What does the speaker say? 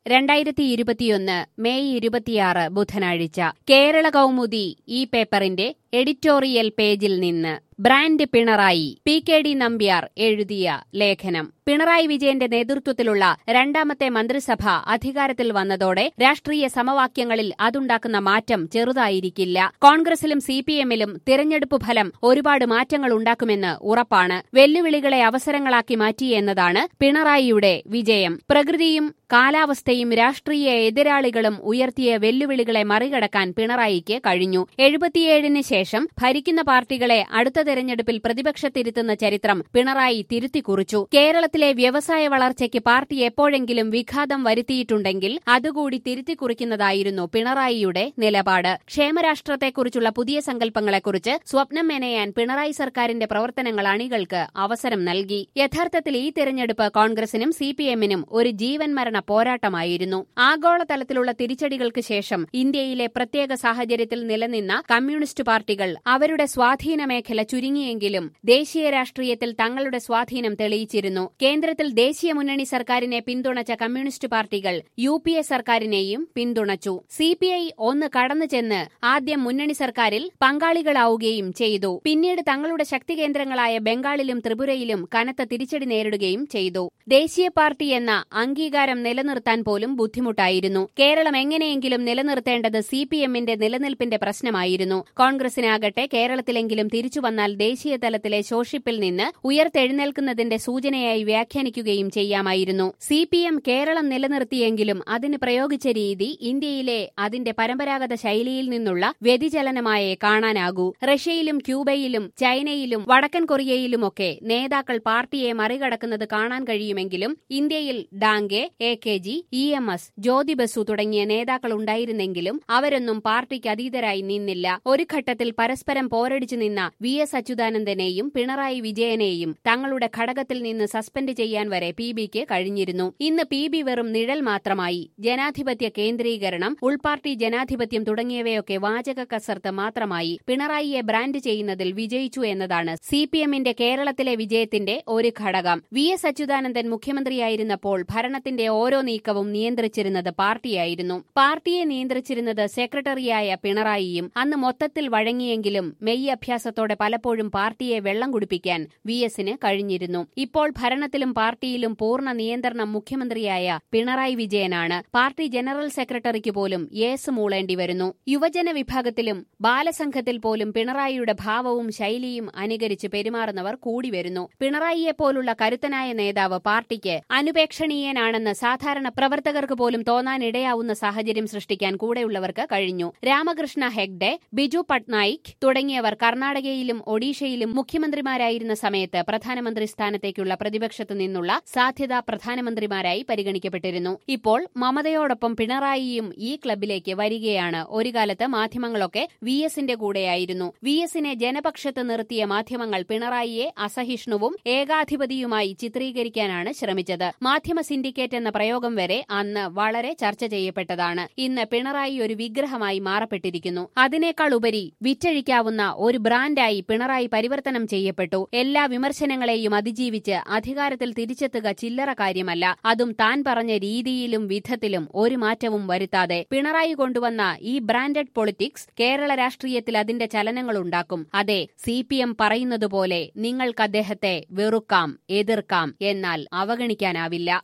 രണ്ടായിരത്തി ഇരുപത്തിയൊന്ന് മെയ് ഇരുപത്തിയാറ് ബുധനാഴ്ച കേരള കൗമുദി ഈ പേപ്പറിന്റെ എഡിറ്റോറിയൽ പേജിൽ നിന്ന് brand Pinarayi P K D Nambiar എഴുതിയ ലേഖനം പിണറായി വിജയന്റെ നേതൃത്വത്തിലുള്ള രണ്ടാമത്തെ മന്ത്രിസഭ അധികാരത്തിൽ വന്നതോടെ രാഷ്ട്രീയ സമവാക്യങ്ങളിൽ അതുണ്ടാക്കുന്ന മാറ്റം ചെറുതായിരിക്കില്ല കോൺഗ്രസിലും സി പി എമ്മിലും തിരഞ്ഞെടുപ്പ് ഫലം ഒരുപാട് മാറ്റങ്ങൾ ഉണ്ടാക്കുമെന്ന് ഉറപ്പാണ് വെല്ലുവിളികളെ അവസരങ്ങളാക്കി മാറ്റിയെന്നതാണ് പിണറായിയുടെ വിജയം പ്രകൃതിയും കാലാവസ്ഥയും രാഷ്ട്രീയ എതിരാളികളും ഉയർത്തിയ വെല്ലുവിളികളെ മറികടക്കാൻ പിണറായിക്ക് കഴിഞ്ഞു എഴുപത്തിയേഴിന് ശേഷം ഭരിക്കുന്ന പാർട്ടികളെ അടുത്ത തെരഞ്ഞെടുപ്പിൽ പ്രതിപക്ഷത്തിരുത്തുന്ന ചരിത്രം പിണറായി തിരുത്തിക്കുറിച്ചു കേരളത്തിലെ വ്യവസായ വളർച്ചയ്ക്ക് പാർട്ടി എപ്പോഴെങ്കിലും വിഘാതം വരുത്തിയിട്ടുണ്ടെങ്കിൽ അതുകൂടി തിരുത്തിക്കുറിക്കുന്നതായിരുന്നു പിണറായിയുടെ നിലപാട് ക്ഷേമരാഷ്ട്രത്തെക്കുറിച്ചുള്ള പുതിയ സങ്കല്പങ്ങളെക്കുറിച്ച് സ്വപ്നം മെനയാൻ പിണറായി സർക്കാരിന്റെ പ്രവർത്തനങ്ങൾ അണികൾക്ക് അവസരം നൽകി യഥാർത്ഥത്തിൽ ഈ തെരഞ്ഞെടുപ്പ് കോൺഗ്രസിനും സി പി എമ്മിനും ഒരു ജീവൻ മരണ പോരാട്ടമായിരുന്നു ആഗോളതലത്തിലുള്ള തിരിച്ചടികൾക്ക് ശേഷം ഇന്ത്യയിലെ പ്രത്യേക സാഹചര്യത്തിൽ നിലനിന്ന കമ്മ്യൂണിസ്റ്റ് പാർട്ടികൾ അവരുടെ സ്വാധീന മേഖല ചുരുങ്ങിയെങ്കിലും ദേശീയ രാഷ്ട്രീയത്തിൽ തങ്ങളുടെ സ്വാധീനം തെളിയിച്ചിരുന്നു കേന്ദ്രത്തിൽ ദേശീയ മുന്നണി സർക്കാരിനെ പിന്തുണച്ച കമ്മ്യൂണിസ്റ്റ് പാർട്ടികൾ യു പി എ സർക്കാരിനെയും പിന്തുണച്ചു സി പി ഐ ഒന്ന് കടന്നു ചെന്ന് ആദ്യം മുന്നണി സർക്കാരിൽ പങ്കാളികളാവുകയും ചെയ്തു പിന്നീട് തങ്ങളുടെ ശക്തി കേന്ദ്രങ്ങളായ ബംഗാളിലും ത്രിപുരയിലും കനത്ത തിരിച്ചടി നേരിടുകയും ചെയ്തു ദേശീയ പാർട്ടി എന്ന അംഗീകാരം നിലനിർത്താൻ പോലും ബുദ്ധിമുട്ടായിരുന്നു കേരളം എങ്ങനെയെങ്കിലും നിലനിർത്തേണ്ടത് സി പി എമ്മിന്റെ നിലനിൽപ്പിന്റെ പ്രശ്നമായിരുന്നു കോൺഗ്രസിനാകട്ടെ കേരളത്തിലെങ്കിലും തിരിച്ചുവന്നാൽ ദേശീയ തലത്തിലെ ശോഷിപ്പിൽ നിന്ന് ഉയർത്തെഴുന്നേൽക്കുന്നതിന്റെ സൂചനയായി വ്യാഖ്യാനിക്കുകയും ചെയ്യാമായിരുന്നു സി പി എം കേരളം നിലനിർത്തിയെങ്കിലും അതിന് പ്രയോഗിച്ച രീതി ഇന്ത്യയിലെ അതിന്റെ പരമ്പരാഗത ശൈലിയിൽ നിന്നുള്ള വ്യതിചലനമായേ കാണാനാകൂ റഷ്യയിലും ക്യൂബയിലും ചൈനയിലും വടക്കൻ കൊറിയയിലുമൊക്കെ നേതാക്കൾ പാർട്ടിയെ മറികടക്കുന്നത് കാണാൻ കഴിയുമെങ്കിലും ഇന്ത്യയിൽ Dange A K G E M S Jyoti Basu തുടങ്ങിയ നേതാക്കൾ ഉണ്ടായിരുന്നെങ്കിലും അവരൊന്നും പാർട്ടിക്ക് അതീതരായി നിന്നില്ല ഒരു ഘട്ടത്തിൽ പരസ്പരം പോരടിച്ചു നിന്ന വി എസ് അച്യുതാനന്ദനെയും പിണറായി വിജയനെയും തങ്ങളുടെ ഘടകത്തിൽ നിന്ന് സസ്പെൻഡ് ചെയ്യാൻ വരെ പി ബിക്ക് കഴിഞ്ഞിരുന്നു ഇന്ന് പി ബി വെറും നിഴൽ മാത്രമായി ജനാധിപത്യ കേന്ദ്രീകരണം ഉൾപാർട്ടി ജനാധിപത്യം തുടങ്ങിയവയൊക്കെ വാചക കസർത്ത് മാത്രമായി പിണറായിയെ ബ്രാൻഡ് ചെയ്യുന്നതിൽ വിജയിച്ചു എന്നതാണ് സി പി എമ്മിന്റെ കേരളത്തിലെ വിജയത്തിന്റെ ഒരു ഘടകം വി എസ് അച്യുതാനന്ദൻ മുഖ്യമന്ത്രിയായിരുന്നപ്പോൾ ഭരണത്തിന്റെ ഓരോ നീക്കവും നിയന്ത്രിച്ചിരുന്നത് പാർട്ടിയായിരുന്നു പാർട്ടിയെ നിയന്ത്രിച്ചിരുന്നത് സെക്രട്ടറിയായ പിണറായിയും അന്ന് മൊത്തത്തിൽ വഴങ്ങിയെങ്കിലും മെയ് അഭ്യാസത്തോടെ പലപ്പോഴും പാർട്ടിയെ വെള്ളം കുടിപ്പിക്കാൻ വി എസിന് കഴിഞ്ഞിരുന്നു ഇപ്പോൾ ഭരണത്തിലും പാർട്ടിയിലും പൂർണ്ണ നിയന്ത്രണം മുഖ്യമന്ത്രിയായ പിണറായി വിജയനാണ് പാർട്ടി ജനറൽ സെക്രട്ടറിക്ക് പോലും യേസ് മൂളേണ്ടി വരുന്നു യുവജന വിഭാഗത്തിലും ബാലസംഘത്തിൽ പോലും പിണറായിയുടെ ഭാവവും ശൈലിയും അനുകരിച്ച് പെരുമാറുന്നവർ കൂടി വരുന്നു പിണറായിയെപ്പോലുള്ള കരുത്തനായ നേതാവ് പാർട്ടിക്ക് അനുപേക്ഷണീയനാണെന്ന് സാധാരണ പ്രവർത്തകർക്ക് പോലും തോന്നാനിടയാവുന്ന സാഹചര്യം സൃഷ്ടിക്കാൻ കൂടെയുള്ളവർക്ക് കഴിഞ്ഞു രാമകൃഷ്ണ ഹെഗ്ഡെ ബിജു പട്നായിക് തുടങ്ങിയവർ കർണാടകയിലും ഒഡീഷയിലും മുഖ്യമന്ത്രിമാരായിരുന്ന സമയത്ത് പ്രധാനമന്ത്രി സ്ഥാനത്തേക്കുള്ള പ്രതിപക്ഷത്തു നിന്നുള്ള സാധ്യതാ പ്രധാനമന്ത്രിമാരായി പരിഗണിക്കപ്പെട്ടിരുന്നു ഇപ്പോൾ മമതയോടൊപ്പം പിണറായിയും ഈ ക്ലബിലേക്ക് വരികയാണ് ഒരു കാലത്ത് മാധ്യമങ്ങളൊക്കെ വി എസിന്റെ കൂടെയായിരുന്നു വി എസിനെ ജനപക്ഷത്ത് നിർത്തിയ മാധ്യമങ്ങൾ പിണറായിയെ അസഹിഷ്ണുവും ഏകാധിപതിയുമായി ചിത്രീകരിക്കാനാണ് ശ്രമിച്ചത് മാധ്യമ സിൻഡിക്കേറ്റ് എന്ന പ്രയോഗം വരെ അന്ന് വളരെ ചർച്ച ചെയ്യപ്പെട്ടതാണ് ഇന്ന് പിണറായി ഒരു വിഗ്രഹമായി മാറപ്പെട്ടിരിക്കുന്നു അതിനേക്കാൾ ഉപരി വിറ്റഴിക്കാവുന്ന ഒരു ബ്രാൻഡായി പിണറായി പരിവർത്തനം ചെയ്യപ്പെട്ടു എല്ലാ വിമർശനങ്ങളെയും അതിജീവിച്ച് അധികാരത്തിൽ തിരിച്ചെത്തുക ചില്ലറ കാര്യമല്ല അതും താൻ പറഞ്ഞ രീതിയിലും വിധത്തിലും ഒരു മാറ്റവും വരുത്താതെ പിണറായി കൊണ്ടുവന്ന ഈ ബ്രാൻഡഡ് പൊളിറ്റിക്സ് കേരള രാഷ്ട്രീയത്തിൽ അതിന്റെ ചലനങ്ങളുണ്ടാക്കും അതെ സി പി എം പറയുന്നതുപോലെ നിങ്ങൾക്ക് അദ്ദേഹത്തെ വെറുക്കാം എതിർക്കാം എന്നാൽ അവഗണിക്കാനാവില്ല